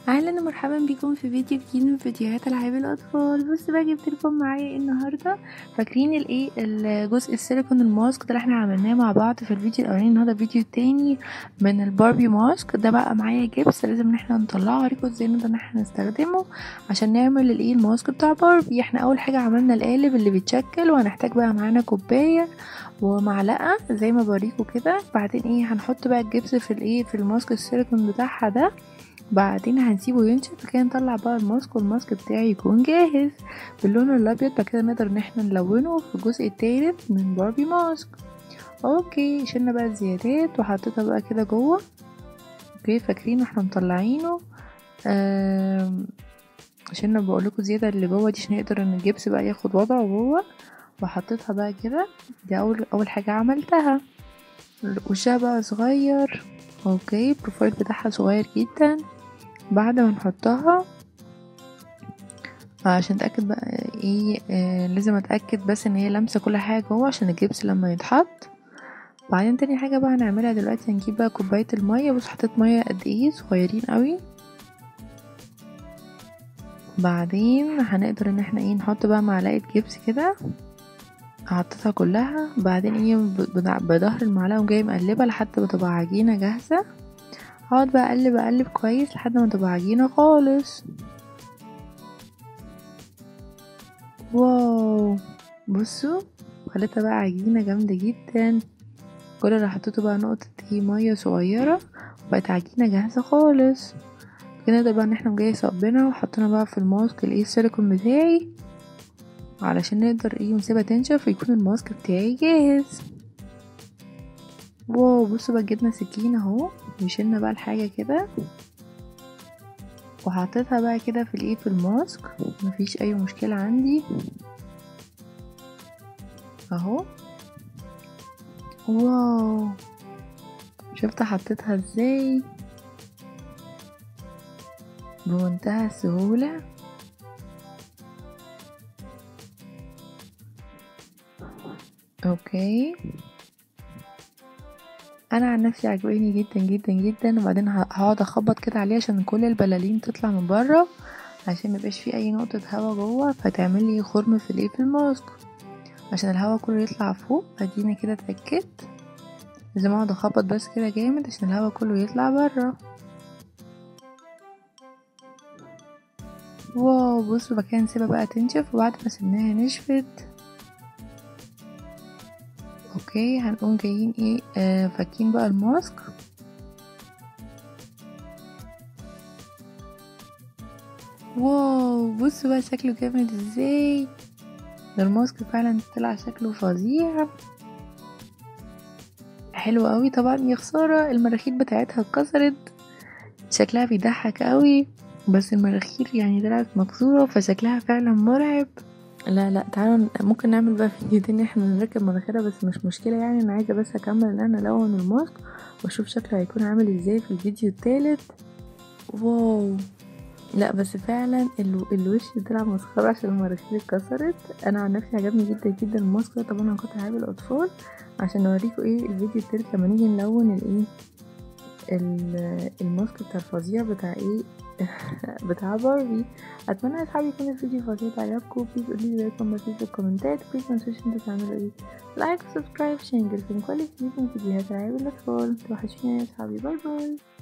اهلا ومرحبا بكم في فيديو جديد من فيديوهات العاب الاطفال بص بقى جبت لكم معايا ايه النهارده فاكرين الايه الجزء السيليكون الماسك ده اللي احنا عملناه مع بعض في الفيديو الاولاني النهارده فيديو تاني من الباربي ماسك ده بقى معايا جبس لازم ان احنا نطلعه اوريكم ازاي نقدر ان احنا نستخدمه عشان نعمل الايه الماسك بتاع باربي احنا اول حاجه عملنا القالب اللي بيتشكل وهنحتاج بقى معانا كوبايه ومعلقه زي ما بوريكم كده بعدين ايه هنحط بقى الجبس في الايه في الماسك السيليكون بتاعها ده بعدين هنسيبه ينشف كده نطلع بقى الماسك والماسك بتاعي يكون جاهز باللون الابيض بعد كده نقدر ان احنا نلونه في الجزء التالت من باربي ماسك اوكي شلنا بقى الزيادات وحطيتها بقى كده جوه اوكي فاكرين واحنا مطلعينه شلنا بقولكوا زياده اللي جوه دي عشان يقدر ان الجبس بقى ياخد وضعه جوه وحطيتها بقى كده دي اول اول حاجه عملتها وشها بقى صغير اوكي البروفايل بتاعها صغير جدا بعد ما نحطها عشان اتاكد بقى ايه آه لازم اتاكد بس ان هي لامسه كل حاجه جوه عشان الجبس لما يتحط بعدين تاني حاجه بقى هنعملها دلوقتي هنجيب بقى كوبايه الميه بص حطيت ميه قد ايه صغيرين قوي بعدين هنقدر ان احنا ايه نحط بقى معلقه جبس كده حطيتها كلها بعدين ايه بظهر المعلقه وجاي مقلبه لحد ما تبقى عجينه جاهزه هقعد بقى اقلب اقلب كويس لحد ما تبقى عجينه خالص واو بصوا خليتها بقى عجينه جامده جدا كل اللي حطيته بقى نقطه ايه ميه صغيره وبقت عجينه جاهزه خالص كده نقدر بقى ان احنا نجي صبنا وحطينا بقى في الماسك الايه السيليكون بتاعي علشان نقدر ايه ونسيبها تنشف ويكون الماسك بتاعي جاهز واو بصوا بقى جبنا سكينة اهو وشلنا بقى الحاجة كده وحطيتها بقى كده في الايه في الماسك مفيش اي مشكلة عندي اهو واو شفت حطيتها ازاي بمنتهى السهولة اوكي انا عن نفسي عجباني جدا جدا جدا وبعدين هقعد اخبط كده عليه عشان كل البلالين تطلع من بره عشان ميبقاش فيه اي نقطة هوا جوه فتعمل لي خرم في الايه في الماسك عشان الهوا كله يطلع فوق ادينا كده اتأكدت لازم اقعد اخبط بس كده جامد عشان الهوا كله يطلع بره واو بصوا بقى نسيبها بقى تنشف وبعد ما سيبناها نشفت اوكي هنقوم جايين ايه آه فاكين بقى الماسك واو بصوا بقى شكله جامد ازاي ده الماسك فعلا طلع شكله فظيع حلو قوي طبعا يا خساره المراخير بتاعتها اتكسرت شكلها بيضحك قوي بس المراخير يعني طلعت مكسوره فشكلها فعلا مرعب لا لا تعالوا ممكن نعمل بقى فيديو تاني احنا نركب مناخيرها بس مش مشكله يعني انا عايزه بس اكمل ان انا الون الماسك واشوف شكله هيكون عامل ازاي في الفيديو التالت واو لا بس فعلا الوش طلع مسخره عشان المراخير اتكسرت انا عن نفسي عجبني جدا جدا الماسك ده طبعا هنقطع عيب الاطفال عشان اوريكم ايه الفيديو التالت لما نيجي نلون الايه الماسك بتاع الفظيع بتاع ايه بتاع باربي اتمنى يا اصحابي يكون الفيديو فظيع عجبكم بليز قولولي رايكم في الكومنتات بليز متنسوش انتوا تعملوا ايه لايك وسبسكرايب عشان يجيلكم كل جديد من فيديوهات العاب الاطفال توحشوني يا اصحابي باي باي